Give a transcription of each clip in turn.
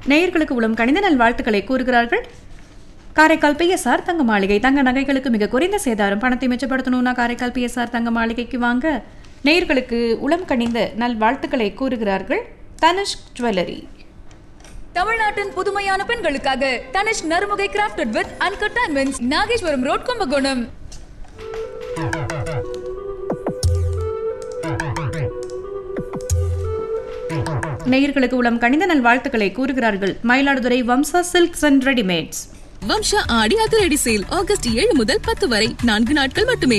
நேயர்களுக்கு உளம் கணித நல் வாழ்த்துக்களை கூறுகிறார்கள் காரைக்கால் பிஎஸ்ஆர் தங்க மாளிகை தங்க நகைகளுக்கு மிக குறைந்த சேதாரம் பணத்தை மிச்சப்படுத்தணும்னா காரைக்கால் பிஎஸ்ஆர் தங்க மாளிகைக்கு வாங்க நேயர்களுக்கு உளம் கணிந்த நல் வாழ்த்துக்களை கூறுகிறார்கள் தனுஷ் ஜுவல்லரி தமிழ்நாட்டின் புதுமையான பெண்களுக்காக Tanishq Narumugai crafted with uncut diamonds Nageswaram road Kumbakonam நேயர்களுக்கு உளம் கணித நல் வாழ்த்துக்களை கூறுகிறார்கள் Mayiladuthurai Vamsa silks and readymades Vamsa Aadi அதிரடி சேல் ஆகஸ்ட் ஏழு முதல் பத்து வரை நான்கு நாட்கள் மட்டுமே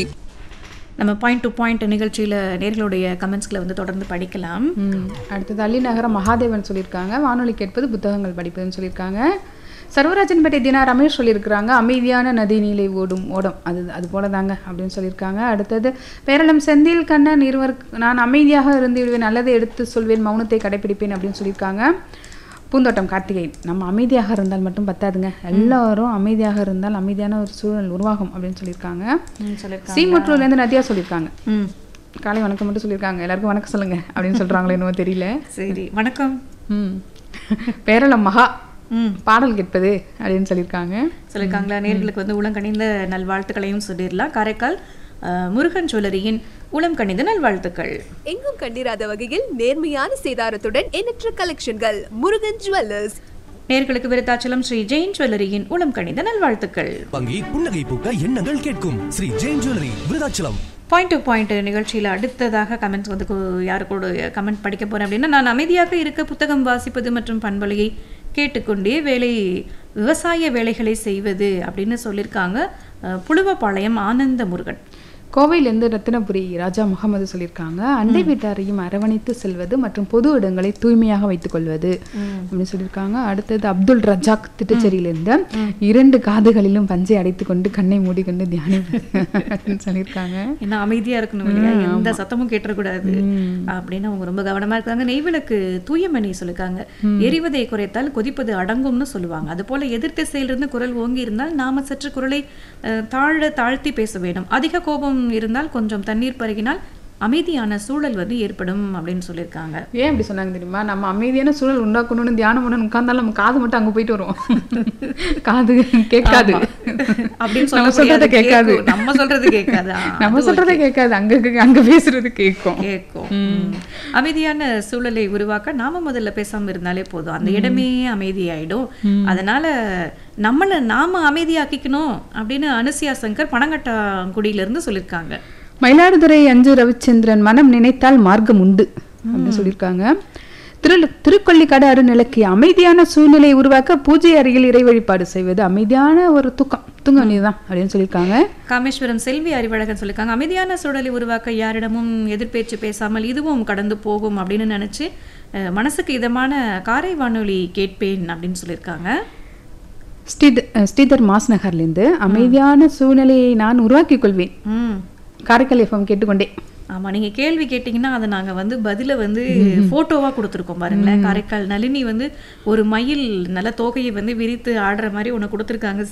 நம்ம பாயிண்ட் டு பாயிண்ட் நிகழ்ச்சியில் நேர்களுடைய கமெண்ட்ஸ்களை வந்து தொடர்ந்து படிக்கலாம் ம். அடுத்தது அள்ளிநகர மகாதேவன் சொல்லியிருக்காங்க வானொலி கேட்பது புத்தகங்கள் படிப்பதுன்னு சொல்லியிருக்காங்க சர்வராஜன்பேட்டை தினா ரமேஷ் சொல்லியிருக்கிறாங்க அமைதியான நதி நீலை ஓடும் ஓடம் அது அது போல தாங்க அப்படின்னு சொல்லியிருக்காங்க அடுத்தது பேரளம் செந்தில் கண்ணன் இருவர் நான் அமைதியாக இருந்து விடுவேன் நல்லதை எடுத்து சொல்வேன் மௌனத்தை கடைபிடிப்பேன் அப்படின்னு சொல்லியிருக்காங்க பூந்தோட்டம் கார்த்திகேயன் நம்ம அமைதியாக இருந்தால் மட்டும் பத்தாதுங்க எல்லாரும் அமைதியாக இருந்தால் அமைதியான ஒரு சூழல் உருவாகும் அப்படின்னு சொல்லியிருக்காங்க சொல்லியிருக்காங்க சீமுற்றூர்லேருந்து நதியா சொல்லியிருக்காங்க ம் காலை வணக்கம் மட்டும் சொல்லியிருக்காங்க எல்லாருக்கும் வணக்கம் சொல்லுங்க அப்படின்னு சொல்றாங்களோ என்னவோ தெரியல சரி வணக்கம் ம் பேரளம் மகா ம் பாடல் கேட்பது அப்படின்னு சொல்லியிருக்காங்க சொல்லியிருக்காங்களா நேர்களுக்கு வந்து உளம் கணிந்த நல்வாழ்த்துக்களையும் சொல்லிடலாம் காரைக்கால் அஹ், முருகன் ஜுவல்லரியின் உளம் கணிந்த நல்வாழ்த்துக்கள் எங்கும் கண்டிராத வகையில் நேர்மையான சேதாரத்துடன் எண்ணற்ற கலெக்ஷன்கள் முருகன் ஜுவல்லர்ஸ் நேர்களுக்கு விருத்தாச்சலம் ஸ்ரீ ஜெயின் ஜுவல்லரியின் உளம் கணிந்த நல்வாழ்த்துக்கள் வங்கி புன்னகை பூக்க எண்ணங்கள் கேட்கும் Sri Jain jewellery Virudhachalam point to point நிகழ்ச்சியில் அடுத்ததாக கமெண்ட்ஸ் வந்து கு- யாரு கூட கமெண்ட் படிக்க போறேன் அப்படின்னா நான் அமைதியாக இருக்க புத்தகம் வாசிப்பது மற்றும் பண்பொழியை கேட்டுக்கொண்டே வேலை விவசாய வேலைகளை செய்வது அப்படின்னு சொல்லியிருக்காங்க அஹ், புழுவப்பாளையம் ஆனந்த முருகன் கோவையிலேருந்து ரத்தினபுரி ராஜா முகமது சொல்லியிருக்காங்க அண்டை வீட்டாரையும் அரவணைத்து செல்வது மற்றும் பொது இடங்களை தூய்மையாக வைத்துக் கொள்வது அப்படின்னு சொல்லியிருக்காங்க அடுத்தது அப்துல் ரஜாக் திட்டச்சேரியிலிருந்து இரண்டு காதுகளிலும் பஞ்சை அடைத்து கொண்டு கண்ணை மூடிக்கொண்டு தியானிப்பது அப்படின்னு சொல்லியிருக்காங்க ஏன்னா அமைதியா இருக்கணும் இல்லையா எந்த சத்தமும் கேட்டக்கூடாது அப்படின்னு அவங்க ரொம்ப கவனமா இருக்காங்க நெய்விளக்கு தூயமணி சொல்லிருக்காங்க எரிவதை குறைத்தால் கொதிப்பது அடங்கும்னு சொல்லுவாங்க அது போல எதிர்த்திசையிலிருந்து குரல் ஓங்கி இருந்தால் நாம சற்று குரலை அஹ், தாழ தாழ்த்தி பேச வேண்டும் அதிக கோபம் இருந்தால் கொஞ்சம் தண்ணீர் பருகினால் அமைதியான சூழல் வந்து ஏற்படும் அப்படின்னு சொல்லியிருக்காங்க ஏன் அப்படி சொன்னாங்க தெரியுமா நம்ம அமைதியான சூழல் உண்டாக்கணும்னு தியானம் பண்ணணும் உட்கார்ந்தாலும் நம்ம காது மட்டும் அங்க போயிட்டு வரும் காது கேட்காது ஆமா. அப்படின்னு சொல்ல நம்ம சொல்றத முடியாது. கேட்காது கேட்கும். நம்ம சொல்றது கேட்காது. ஆ, நம்ம அது சொல்றத கேட்காது அங்க அங்க பேசுறது கேட்கும் கேட்கும் ம். அமைதியான சூழலை உருவாக்க நாம முதல்ல பேசாம இருந்தாலே போதும் அந்த இடமே அமைதியாயிடும் அதனால நம்மள நாம அமைதியாக்கிக்கணும் அப்படின்னு அனுசியா சங்கர் பனங்கட்டாங்குடியில இருந்து சொல்லியிருக்காங்க மயிலாடுதுறை அஞ்சு ரவிச்சந்திரன் மனம் நினைத்தால் மார்க்கம் உண்டு அப்படின்னு சொல்லியிருக்காங்க திரு திருக்கொள்ளிக்காடு அருநிலைக்கு அமைதியான சூழ்நிலையை உருவாக்க பூஜை அருகில் இறை வழிபாடு செய்வது அமைதியான ஒரு தூக்கம் தூங்க வேண்டியதுதான் அப்படின்னு சொல்லியிருக்காங்க காமேஸ்வரம் செல்வி அறிவழகன் சொல்லியிருக்காங்க அமைதியான சூழலை உருவாக்க யாரிடமும் எதிர்பேச்சு பேசாமல் இதுவும் கடந்து போகும் அப்படின்னு நினைச்சு அஹ், மனசுக்கு இதமான காரை வானொலி கேட்பேன் அப்படின்னு சொல்லியிருக்காங்க ஸ்ரீத ஸ்ரீதர் மாஸ் நகர்லேருந்து அமைதியான சூழ்நிலையை நான் உருவாக்கிக் கொள்வேன் ம் காரைக்கால் எஃப்எம் கேட்டுக்கொண்டே ஆமா நீங்க கேள்வி கேட்டீங்கன்னா அதை நாங்க வந்து பதில வந்து போட்டோவா கொடுத்துருக்கோம் பாருங்களேன் காரைக்கால் நளினி வந்து ஒரு மயில் நல்ல தோகையை வந்து விரித்து ஆடுற மாதிரி ஒண்ணு கொடுத்துருக்காங்க